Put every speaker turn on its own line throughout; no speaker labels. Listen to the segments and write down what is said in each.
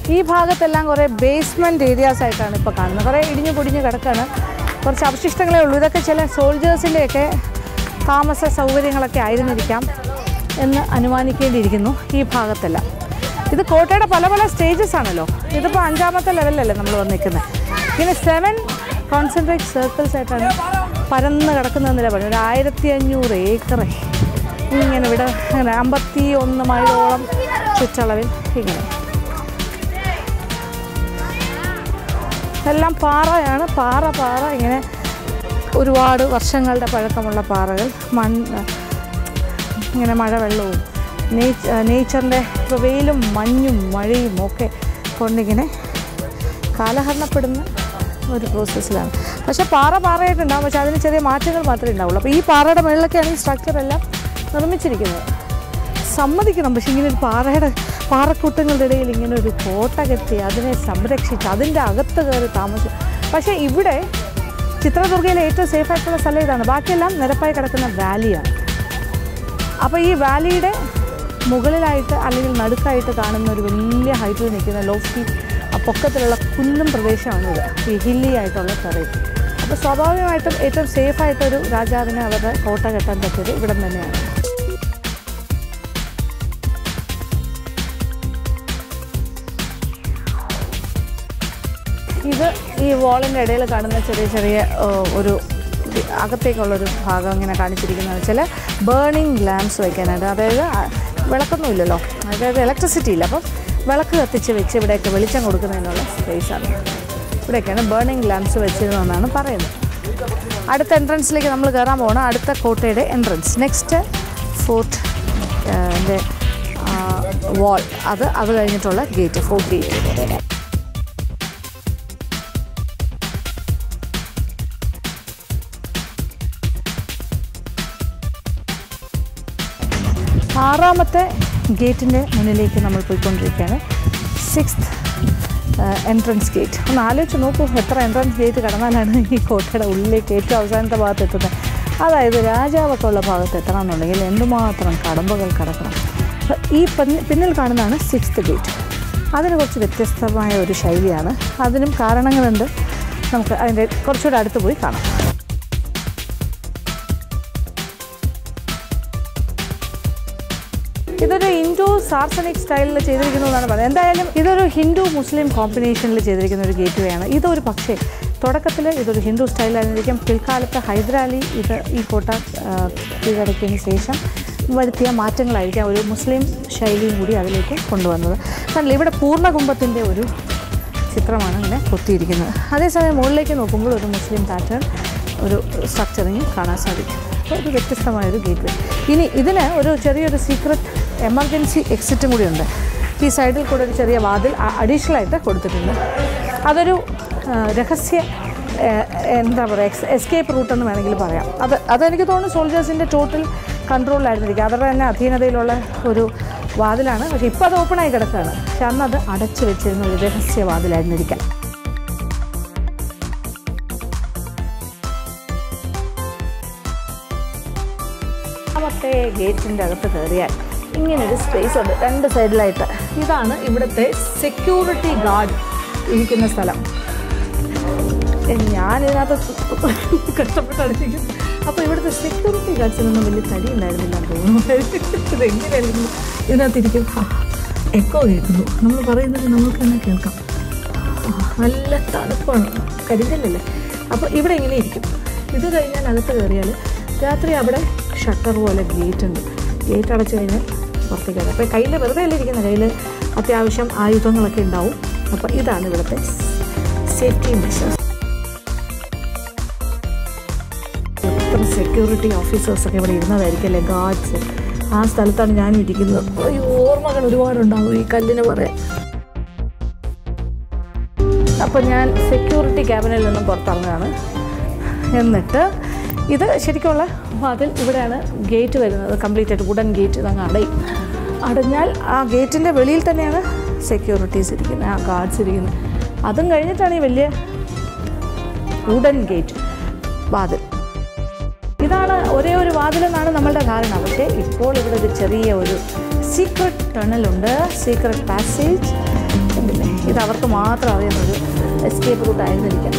ഈ ഭാഗത്തെല്ലാം കുറേ basement areas ആയിട്ടാണ് ഇപ്പോൾ കാണുന്നത് കുറേ ഇടിഞ്ഞു പൊടിഞ്ഞ് കിടക്കാണ് കുറച്ച് അവശിഷ്ടങ്ങളേ ഉള്ളൂ ഇതൊക്കെ ചില സോൾജേഴ്സിൻ്റെയൊക്കെ താമസ സൗകര്യങ്ങളൊക്കെ ആയിരുന്നിരിക്കാം എന്ന് അനുമാനിക്കേണ്ടിയിരിക്കുന്നു ഈ ഭാഗത്തെല്ലാം ഇത് കോട്ടയുടെ പല പല സ്റ്റേജസ് ആണല്ലോ ഇതിപ്പോൾ അഞ്ചാമത്തെ ലെവലിലല്ലേ നമ്മൾ വന്നിരിക്കുന്നത് ഇങ്ങനെ സെവൻ കോൺസെൻട്രേറ്റ് സർക്കിൾസ് ആയിട്ടാണ് പരന്ന് കിടക്കുന്നതെന്നില്ല പറഞ്ഞു ഒരു ആയിരത്തി അഞ്ഞൂറ് ഏക്കറെ ഇങ്ങനെ ഇവിടെ അങ്ങനെ അമ്പത്തി ഒന്ന് മൈലോളം ചുറ്റളവിൽ ഇങ്ങനെ എല്ലാം പാറയാണ് പാറ പാറ ഇങ്ങനെ ഒരുപാട് വർഷങ്ങളുടെ പഴക്കമുള്ള പാറകൾ മണ്ണ് ഇങ്ങനെ മഴവെള്ളവും നേച്ചറിൻ്റെ ഇപ്പോൾ വെയിലും മഞ്ഞും മഴയും ഒക്കെ കൊണ്ടിങ്ങനെ കാലഹരണപ്പെടുന്ന ഒരു പ്രോസസ്സിലാണ് പക്ഷേ പാറ പാറയായിട്ടുണ്ടാവും പക്ഷേ അതിന് ചെറിയ മാറ്റങ്ങൾ മാത്രമേ ഉണ്ടാവുള്ളൂ അപ്പോൾ ഈ പാറയുടെ മുകളിലൊക്കെയാണ് ഈ സ്ട്രക്ചർ എല്ലാം നിർമ്മിച്ചിരിക്കുന്നത് സമ്മതിക്കണം പക്ഷേ ഇങ്ങനെ ഒരു പാറയുടെ പാറക്കൂട്ടങ്ങളുടെ ഇടയിൽ ഇങ്ങനെ ഒരു കോട്ട കെട്ടി അതിനെ സംരക്ഷിച്ച് അതിൻ്റെ അകത്ത് കയറി താമസിച്ചു പക്ഷേ ഇവിടെ ചിത്രദുർഗയിലെ ഏറ്റവും സേഫ് ആയിട്ടുള്ള സ്ഥലം ഇതാണ് ബാക്കിയെല്ലാം നിരപ്പായി കിടക്കുന്ന വാലിയാണ് അപ്പോൾ ഈ വാലിയുടെ മുകളിലായിട്ട് അല്ലെങ്കിൽ നടുക്കായിട്ട് കാണുന്ന ഒരു വലിയ ഹൈറ്റിൽ നിൽക്കുന്ന ലോഫ്റ്റി ആ പൊക്കത്തിലുള്ള കുന്നും പ്രദേശമാണിത് ഈ ഹില്ലി ആയിട്ടുള്ള ടെറൈൻ അപ്പോൾ സ്വാഭാവികമായിട്ടും ഏറ്റവും സേഫായിട്ടൊരു രാജാവിന് അവരുടെ കോട്ട കെട്ടാൻ പറ്റിയത് ഇവിടം തന്നെയാണ് ഇത് ഈ വാളിൻ്റെ ഇടയിൽ കാണുന്ന ചെറിയ ചെറിയ ആ, ഒരു ഇത് അകത്തേക്കുള്ളൊരു ഭാഗം ഇങ്ങനെ കാണിച്ചിരിക്കുന്നത് വെച്ചാൽ ബേണിംഗ് ലാംപ്സ് വയ്ക്കാനായിട്ട് അതായത് ആ, വിളക്കൊന്നും ഇല്ലല്ലോ അതായത് ഇലക്ട്രിസിറ്റി ഇല്ല അപ്പം വിളക്ക് കത്തിച്ച് വെച്ച് ഇവിടെയൊക്കെ വെളിച്ചം കൊടുക്കുന്നതിനുള്ള സ്പേസാണ് ഇവിടെയൊക്കെയാണ് ബേണിംഗ് ലാംപ്സ് വെച്ചിരുന്നതെന്നാണ് പറയുന്നത് അടുത്ത എൻട്രൻസിലേക്ക് നമ്മൾ കയറാൻ പോകണം അടുത്ത കോട്ടയുടെ എൻട്രൻസ് നെക്സ്റ്റ് ഫോർട്ട് എൻ്റെ വാൾ അത് അത് കഴിഞ്ഞിട്ടുള്ള ഗേറ്റ് ഫോർട്ട് ഗേറ്റ് ആറാമത്തെ ഗേറ്റിൻ്റെ മുന്നിലേക്ക് നമ്മൾ പോയിക്കൊണ്ടിരിക്കുകയാണ് സിക്സ്ത് എൻട്രൻസ് ഗേറ്റ് ഒന്ന് ആലോചിച്ച് നോക്കൂ എത്ര എൻട്രൻസ് ഗേറ്റ് കടന്നാലാണ് ഈ കോട്ടയുടെ ഉള്ളിലേക്ക് ഏറ്റവും അവസാനത്തെ ഭാഗത്ത് എത്തുന്നത് അതായത് രാജാവൊക്കെ ഉള്ള ഭാഗത്ത് എത്തണമെന്നുണ്ടെങ്കിൽ എന്തുമാത്രം കടമ്പകൾ കടക്കണം അപ്പോൾ ഈ പിന്നി- പിന്നിൽ കാണുന്നതാണ് സിക്സ്ത് ഗേറ്റ് അതിന് കുറച്ച് വ്യത്യസ്തമായ ഒരു ശൈലിയാണ് അതിനും കാരണങ്ങളുണ്ട് നമുക്ക് അതിൻ്റെ കുറച്ചുകൂടെ അടുത്ത് പോയി കാണാം ഇതൊരു ഇൻഡോ സാർസനിക് സ്റ്റൈലിൽ ചെയ്തിരിക്കുന്നു എന്നാണ് പറയുന്നത് എന്തായാലും ഇതൊരു ഹിന്ദു മുസ്ലിം കോമ്പിനേഷനിൽ ചെയ്തിരിക്കുന്ന ഒരു ഗേറ്റ് വേ ആണ് ഇതൊരു പക്ഷേ തുടക്കത്തിൽ ഇതൊരു ഹിന്ദു സ്റ്റൈലായിരിക്കും പിൽക്കാലത്ത് ഹൈദരാലി ഇത് ഈ കോട്ട ആ, കീഴടക്കിയതിന് ശേഷം വരുത്തിയ മാറ്റങ്ങളായിരിക്കാം ഒരു മുസ്ലിം ശൈലിയും കൂടി അതിലേക്ക് കൊണ്ടുവന്നത് കാരണം ഇവിടെ പൂർണ്ണകുംഭത്തിൻ്റെ ഒരു ചിത്രമാണ് ഇങ്ങനെ കൊത്തിയിരിക്കുന്നത് അതേസമയം മുകളിലേക്ക് നോക്കുമ്പോൾ ഒരു മുസ്ലിം പാറ്റേൺ ഒരു സ്ട്രക്ചറിങ് കാണാൻ സാധിക്കും അപ്പോൾ ഒരു വ്യത്യസ്തമായൊരു ഗേറ്റ് വേ ഇനി ഇതിന് ഒരു ചെറിയൊരു സീക്രട്ട് എമർജൻസി എക്സിറ്റും കൂടി ഉണ്ട് ഈ സൈഡിൽ കൂടെ ഒരു ചെറിയ വാതിൽ അഡീഷണൽ ആയിട്ട് കൊടുത്തിട്ടുണ്ട് അതൊരു ആ, രഹസ്യ ആ, എന്താ പറയുക എക്സ് എസ്കേപ്പ് റൂട്ട് എന്ന് വേണമെങ്കിൽ പറയാം അത് അതെനിക്ക് തോന്നുന്നു സോൾജേഴ്സിൻ്റെ ടോട്ടൽ കൺട്രോളിലായിരുന്നിരിക്കും അവരുടെ തന്നെ അധീനതയിലുള്ള ഒരു വാതിലാണ് പക്ഷേ ഇപ്പോൾ അത് ഓപ്പണായി കിടക്കുകയാണ് പക്ഷെ അന്ന് അത് അടച്ചു വെച്ചിരുന്ന ഒരു രഹസ്യ വാതിലായിരുന്നിരിക്കാം രണ്ടാമത്തെ ഗേറ്റിൻ്റെ അകത്ത് കയറിയാൽ ഇങ്ങനൊരു സ്പേസ് ഉണ്ട് രണ്ട് സൈഡിലായിട്ട് ഇതാണ് ഇവിടുത്തെ സെക്യൂരിറ്റി ഗാർഡ് ഇരിക്കുന്ന സ്ഥലം ഏ, ഞാനിതിനകത്ത് കഷ്ടപ്പെട്ടടിച്ചിരിക്കും അപ്പോൾ ഇവിടുത്തെ സെക്യൂരിറ്റി ഗാർഡ്സിനൊന്നും വലിയ തടി ഉണ്ടായിരുന്നില്ല എന്ന് തോന്നുന്നു ഇതെങ്ങനെയായിരുന്നു ഇതിനകത്തിരിക്കും എക്കോ കേൾക്കുന്നു നമ്മൾ പറയുന്നത് നമുക്ക് തന്നെ കേൾക്കാം ആ, നല്ല തണുപ്പാണ് കരിങ്കല്ലല്ലേ അപ്പോൾ ഇവിടെ ഇങ്ങനെ ഇരിക്കും ഇത് കഴിഞ്ഞാൽ അകത്ത് കയറിയാൽ രാത്രി അവിടെ ഷട്ടർ പോലെ ഗേറ്റ് ഉണ്ട് ഗേറ്റ് അടച്ചു കഴിഞ്ഞാൽ പുറത്തേക്ക് വരാം അപ്പോൾ കയ്യിൽ വെറുതെ അല്ല ഇരിക്കുന്നത് കയ്യിൽ അത്യാവശ്യം ആയുധങ്ങളൊക്കെ ഉണ്ടാവും അപ്പോൾ ഇതാണ് ഇവിടുത്തെ സേഫ്റ്റി മെഷേഴ്സ് എത്ര സെക്യൂരിറ്റി ഓഫീസേഴ്സൊക്കെ ഇവിടെ ഇരുന്നതായിരിക്കും അല്ലേ ഗാർഡ്സ് ആ സ്ഥലത്താണ് ഞാനും ഇരിക്കുന്നത് ഈ ഓർമ്മകൾ ഒരുപാടുണ്ടാവും ഈ കല്ലിന് പറയാൻ അപ്പോൾ ഞാൻ സെക്യൂരിറ്റി ക്യാബിനിൽ നിന്നും പുറത്തിറങ്ങുകയാണ് എന്നിട്ട് ഇത് ശരിക്കുള്ള വാതിൽ ഇവിടെയാണ് ഗേറ്റ് വരുന്നത് കംപ്ലീറ്റ് ആയിട്ട് വുഡൻ ഗേറ്റ് ഇതങ്ങ് അടയും അടഞ്ഞാൽ ആ ഗേറ്റിൻ്റെ വെളിയിൽ തന്നെയാണ് സെക്യൂരിറ്റീസ് ഇരിക്കുന്നത് ആ ഗാർഡ്സ് ഇരിക്കുന്നത് അതും കഴിഞ്ഞിട്ടാണ് ഈ വലിയ വുഡൻ ഗേറ്റ് വാതിൽ ഇതാണ് ഒരേ ഒരു വാതിലെന്നാണ് നമ്മളുടെ ധാരണ പക്ഷേ ഇപ്പോൾ ഇവിടെ ഒരു ചെറിയ ഒരു സീക്രട്ട് ടണലുണ്ട് സീക്രട്ട് പാസേജ് ഉണ്ടല്ലേ ഇത് അവർക്ക് മാത്രം അറിയുന്നൊരു എസ്കേപ്പ് റൂട്ട് ആയിരുന്നിരിക്കാം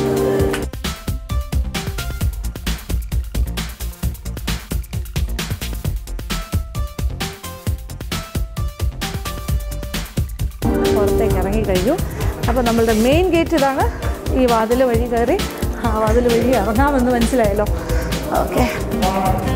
പുറത്തേക്ക് ഇറങ്ങി കഴിഞ്ഞു അപ്പോൾ നമ്മളുടെ മെയിൻ ഗേറ്റ് ഇതാണ് ഈ വാതിൽ വഴി കയറി ആ വാതിൽ വഴി ഇറങ്ങാമെന്ന് മനസ്സിലായല്ലോ ഓക്കെ